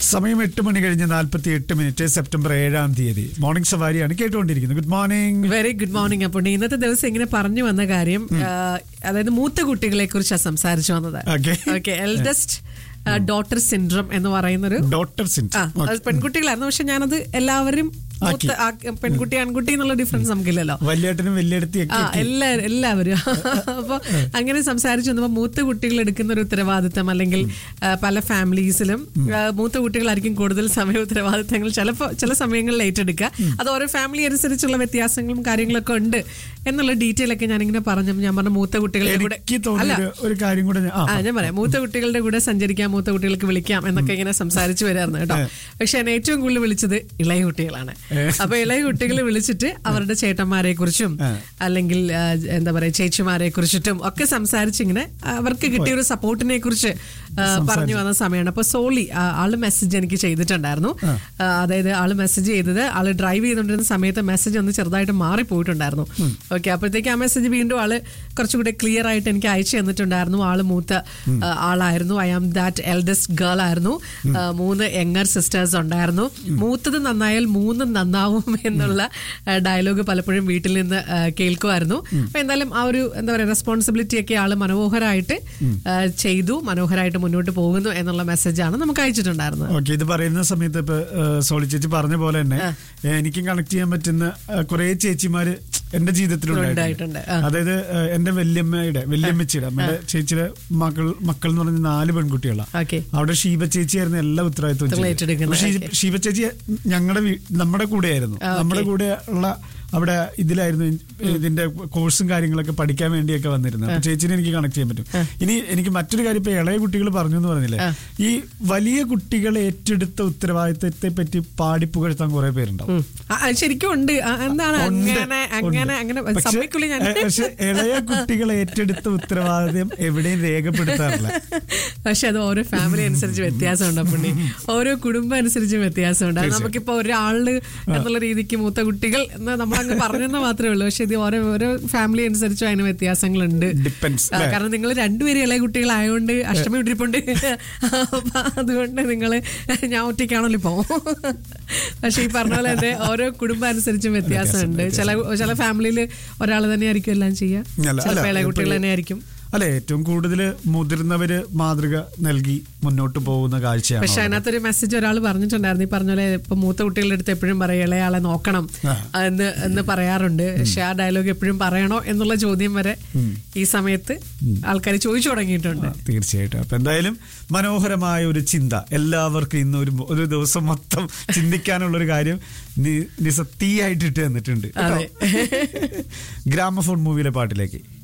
സമയം എട്ട് മണി കഴിഞ്ഞ് നാൽപ്പത്തി എട്ട് മിനിറ്റ് സെപ്റ്റംബർ ഏഴാം തീയതി മോർണിംഗ് സവാരിയാണ് കേട്ടുകൊണ്ടിരിക്കുന്നത് good morning very good morning അപ്പോൾ ഇന്നത്തെ ദിവസം ഇങ്ങനെ പറഞ്ഞു വന്ന കാര്യം ആ, അതായത് മൂത്ത കുട്ടികളെ കുറിച്ചാണ് സംസാരിച്ചു വന്നത് Okay. Okay eldest daughter syndrome എന്ന് പറയുന്നൊരു ഡോക്ടർ ആ സിൻസ് അത് പെൺകുട്ടികളായിരുന്നു പക്ഷെ ഞാനത് എല്ലാവരും മൂത്ത ആ- പെൺകുട്ടി ആൺകുട്ടി എന്നുള്ള ഡിഫറൻസ് നമുക്കില്ലല്ലോ വലിയേട്ടനും വലിയടത്തിയൊക്കെ ആ എല്ലാ എല്ലാവരും അപ്പൊ അങ്ങനെ സംസാരിച്ചു വന്നപ്പോ മൂത്ത കുട്ടികൾ എടുക്കുന്ന ഒരു ഉത്തരവാദിത്തം അല്ലെങ്കിൽ ആ, പല ഫാമിലീസിലും ആ, മൂത്ത കുട്ടികളായിരിക്കും കൂടുതൽ സമയ ഉത്തരവാദിത്തങ്ങൾ ചിലപ്പോ ചില സമയങ്ങളിൽ ഏറ്റെടുക്കുക അത് ഓരോ ഫാമിലി അനുസരിച്ചുള്ള വ്യത്യാസങ്ങളും കാര്യങ്ങളൊക്കെ ഉണ്ട് എന്നുള്ള ഡീറ്റെയിൽ ഒക്കെ ഞാനിങ്ങനെ പറഞ്ഞു ഞാൻ പറഞ്ഞ മൂത്ത കുട്ടികളുടെ കൂടെ എനിക്ക് തോന്നിയ ഒരു- ഒരു കാര്യം കൂടെ ഞാൻ- ആ, ആ ഞാൻ പറയാം മൂത്ത കുട്ടികളുടെ കൂടെ സഞ്ചരിക്കാം മൂത്ത കുട്ടികൾക്ക് വിളിക്കാം എന്നൊക്കെ ഇങ്ങനെ സംസാരിച്ചു വരായിരുന്നു കേട്ടോ പക്ഷെ എന്നെ ഏറ്റവും കൂടുതൽ വിളിച്ചത് ഇളയ കുട്ടികളാണ് അപ്പൊ ഇളയ കുട്ടികൾ വിളിച്ചിട്ട് അവരുടെ ചേട്ടന്മാരെ കുറിച്ചും അല്ലെങ്കിൽ ആ, എന്താ പറയാ ചേച്ചിമാരെ കുറിച്ചിട്ടും ഒക്കെ സംസാരിച്ചിങ്ങനെ അവർക്ക് കിട്ടിയ ഒരു സപ്പോർട്ടിനെ കുറിച്ച് ആ, പറഞ്ഞു വന്ന സമയമാണ് അപ്പൊ സോളി ആ, ആള് മെസ്സേജ് എനിക്ക് ചെയ്തിട്ടുണ്ടായിരുന്നു ആ, അതായത് ആള് മെസ്സേജ് ചെയ്തത് ആള് ഡ്രൈവ് ചെയ്തുകൊണ്ടിരുന്ന സമയത്ത് മെസ്സേജ് ഒന്ന് ചെറുതായിട്ട് മാറിപ്പോയിട്ടുണ്ടായിരുന്നു ഓക്കെ അപ്പോഴത്തേക്ക് ആ മെസ്സേജ് വീണ്ടും ആള് കുറച്ചുകൂടെ ക്ലിയർ ആയിട്ട് എനിക്ക് അയച്ചു തന്നിട്ടുണ്ടായിരുന്നു ആള് മൂത്ത ആ, ആളായിരുന്നു I am that eldest girl ആയിരുന്നു ആ, മൂന്ന് യങ്ങർ സിസ്റ്റേഴ്സ് ഉണ്ടായിരുന്നു മൂത്തത് നന്നായാൽ മൂന്നും നന്നാവും എന്നുള്ള ഡയലോഗ് പലപ്പോഴും വീട്ടിൽ നിന്ന് ആ, കേൾക്കുമായിരുന്നു അപ്പൊ എന്തായാലും ആ ഒരു എന്താ പറയുക റെസ്പോൺസിബിലിറ്റി ഒക്കെ ആള് മനോഹരമായിട്ട് ആ, ചെയ്തു മനോഹരമായിട്ട് മുന്നോട്ട് പോകുന്നു എന്നുള്ള മെസ്സേജാണ് നമുക്ക് അയച്ചിട്ടുണ്ടായിരുന്നത് ഓക്കെ ഇത് പറയുന്ന സമയത്ത് ഇപ്പൊ ഏഹ്, സോളി ചേച്ചി പറഞ്ഞ പോലെ തന്നെ ഏഹ്, എനിക്കും കണക്ട് ചെയ്യാൻ പറ്റുന്ന ഏഹ്, കുറേ ചേച്ചിമാര് എന്റെ ജീവിതത്തിലുണ്ടായിട്ടുണ്ട് ഉണ്ടായിട്ടുണ്ട്. ആ. അതായത് ഏഹ്, എന്റെ വല്യമ്മയുടെ വല്യമ്മച്ചിയുടെ അമ്മയുടെ ചേച്ചിയുടെ മക്കൾ മക്കൾ എന്ന് പറഞ്ഞ നാല് പെൺകുട്ടികളാണ് ഓക്കെ അവിടെ ഷീബ ചേച്ചിയായിരുന്നു എല്ലാ ഉത്തരവാദിത്വം ചെയ്തത്. ഏറ്റെടുക്കുന്നത്. പക്ഷേ ഈ ഷീബ ചേച്ചി ഞങ്ങളുടെ വീ- നമ്മുടെ കൂടെയായിരുന്നു ആ, നമ്മുടെ okay. കൂടെ ഉള്ള അവിടെ ഇതിലായിരുന്നു ഇതിന്റെ കോഴ്സും കാര്യങ്ങളൊക്കെ പഠിക്കാൻ വേണ്ടിയൊക്കെ വന്നിരുന്നത് അപ്പൊ ചേച്ചിനെ എനിക്ക് കണക്ട് ചെയ്യാൻ പറ്റും ഇനി എനിക്ക് മറ്റൊരു കാര്യം ഇപ്പൊ ഇളയ കുട്ടികൾ പറഞ്ഞു എന്ന് പറഞ്ഞില്ലേ ഈ വലിയ കുട്ടികൾ ഏറ്റെടുത്ത ഉത്തരവാദിത്തത്തെ പറ്റി പാടിപ്പുകഴ്ത്താൻ കുറെ പേരുണ്ടാവും ഉം. ആ, ആ, ശരിക്കും ഉണ്ട് ആ, എന്താണ് ഉണ്ട്, അങ്ങനെ അങ്ങനെ ഉണ്ട്. അങ്ങനെ പക്ഷെ- സമ്മതിക്കില്ല ഞാൻ ഏ, പക്ഷെ ഇളയ കുട്ടികൾ ഏറ്റെടുത്ത ഉത്തരവാദിത്യം എവിടെയും രേഖപ്പെടുത്താറില്ല പക്ഷെ അത് ഓരോ ഫാമിലി അനുസരിച്ച് വ്യത്യാസമുണ്ട് പുണ്ണി ഓരോ കുടുംബം അനുസരിച്ച് വ്യത്യാസമുണ്ട് അത് നമുക്കിപ്പോ ഒരാള് എന്നുള്ള രീതിക്ക് മൂത്ത കുട്ടികൾ എന്ന് നമ്മളങ്ങ് പറഞ്ഞെന്ന് മാത്രമേ ഉള്ളൂ പക്ഷെ ഇത് ഓരോ ഓരോ ഫാമിലി അനുസരിച്ചും അതിന് വ്യത്യാസങ്ങളുണ്ട് Depends, ആ, കാരണം നിങ്ങൾ രണ്ടുപേരും ഇളയ കുട്ടികളായതുകൊണ്ട് അഷ്ടമി ഇട്ടിരിപ്പുണ്ട് അപ്പൊ അതുകൊണ്ട് നിങ്ങൾ ഞാൻ ഒറ്റയ്ക്കാണല്ലോ ഇപ്പോ പക്ഷെ ഈ പറഞ്ഞ പോലെ തന്നെ ഓരോ കുടുംബം അനുസരിച്ചും വ്യത്യാസമുണ്ട് ചില ചില ഫാമിലിയിൽ ഒരാൾ തന്നെ ആയിരിക്കും എല്ലാം ചെയ്യുക അല്ല, അല്ല, ചിലപ്പോൾ ഇളയ ഇപ്പൊ കുട്ടികൾ ഈ- തന്നെ ആയിരിക്കും അല്ലെ ഏറ്റവും കൂടുതൽ മുതിർന്നവര് മാതൃക നൽകി മുന്നോട്ട് പോകുന്ന കാഴ്ചയാണ് പക്ഷെ അതിനകത്തൊരു മെസ്സേജ് ഒരാൾ പറഞ്ഞിട്ടുണ്ടായിരുന്നു ഈ പറഞ്ഞ പോലെ ഇപ്പൊ മൂത്ത കുട്ടികളുടെ അടുത്ത് എപ്പോഴും പറയും ഇളയാളെ നോക്കണം ആ. എന്ന് എന്ന് പറയാറുണ്ട് പക്ഷെ ആ ഡയലോഗ് എപ്പോഴും പറയണോ എന്നുള്ള ചോദ്യം വരെ ഈ സമയത്ത് ആൾക്കാർ ചോദിച്ചു തുടങ്ങിയിട്ടുണ്ട് ആ, തീർച്ചയായിട്ടും അപ്പൊ എന്തായാലും മനോഹരമായ ഒരു ചിന്ത എല്ലാവർക്കും ഇന്ന് ഒരു ഒരു ദിവസം മൊത്തം ചിന്തിക്കാനുള്ള ഒരു കാര്യം നി- നിസ തീയായിട്ട് ഇട്ട് തന്നിട്ടുണ്ട് കേട്ടോ. അതെ. ഗ്രാമഫോൺ മൂവിയിലെ പാട്ടിലേക്ക്